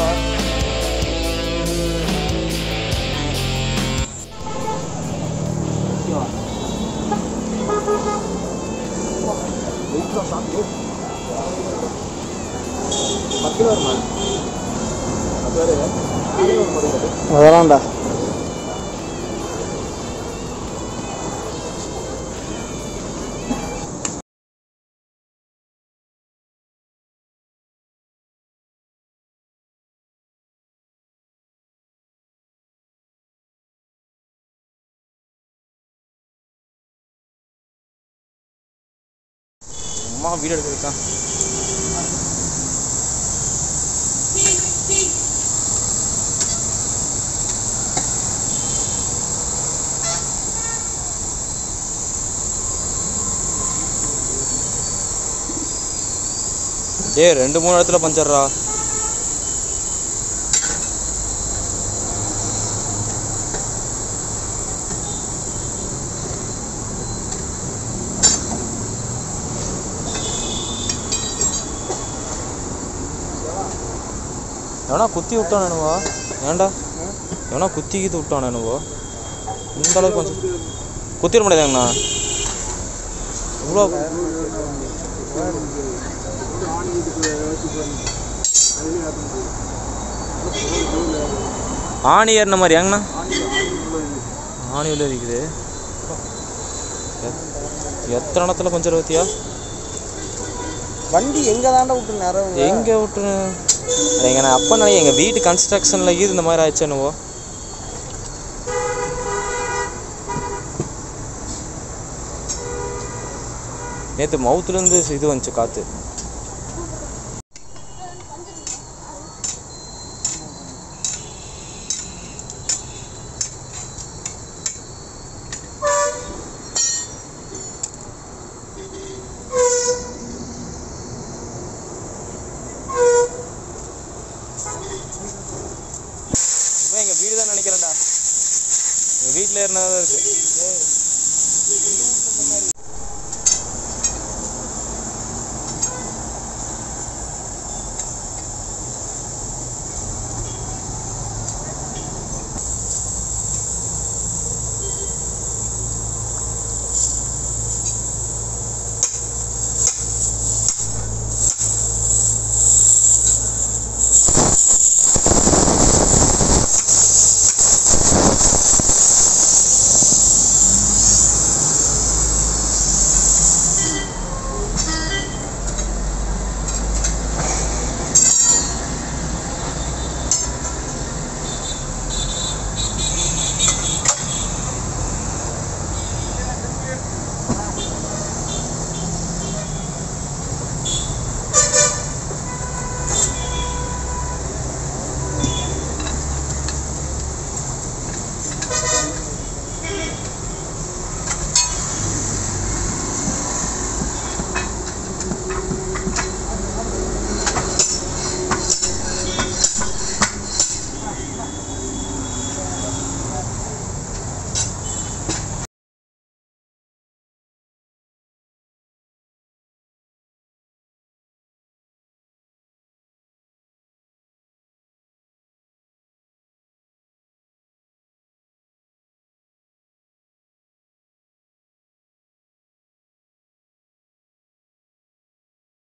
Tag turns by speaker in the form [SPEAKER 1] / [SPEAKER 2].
[SPEAKER 1] இருக்குடா
[SPEAKER 2] அதெல்லாம்டா
[SPEAKER 1] அம்மா வீடியோ எடுத்துருக்கான் டேய் ரெண்டு மூணு இடத்துல பஞ்சர்ரா எவனா குத்தி விட்டானுவா ஏன்டா எவனா குத்தி கீத்து விட்டானுவோ இந்த அளவுக்கு கொஞ்சம் குத்திட முடியாதாங்கண்ணா இவ்வளோ ஆணி ஏறின மாதிரி ஏங்கண்ணா ஆணி உள்ள இருக்குது எத்- எத்தனை இடத்துல கொஞ்சம் பத்தியா
[SPEAKER 2] வண்டி எங்க தாண்டா விட்டு நேரம்
[SPEAKER 1] எங்க விட்டு எங்க நான் அப்பா நினைக்க எங்க வீட்டு கன்ஸ்ட்ரக்ஷன்ல இது இந்த மாதிரி ஆயிடுச்சு என்னவோ நேற்று மவுத்துலேருந்து இது வந்துச்சு காற்று இவன் எங்கள் வீடு தான் நினைக்கிறேன்டா எங்கள் வீட்டில் ஏறினதா இருக்கு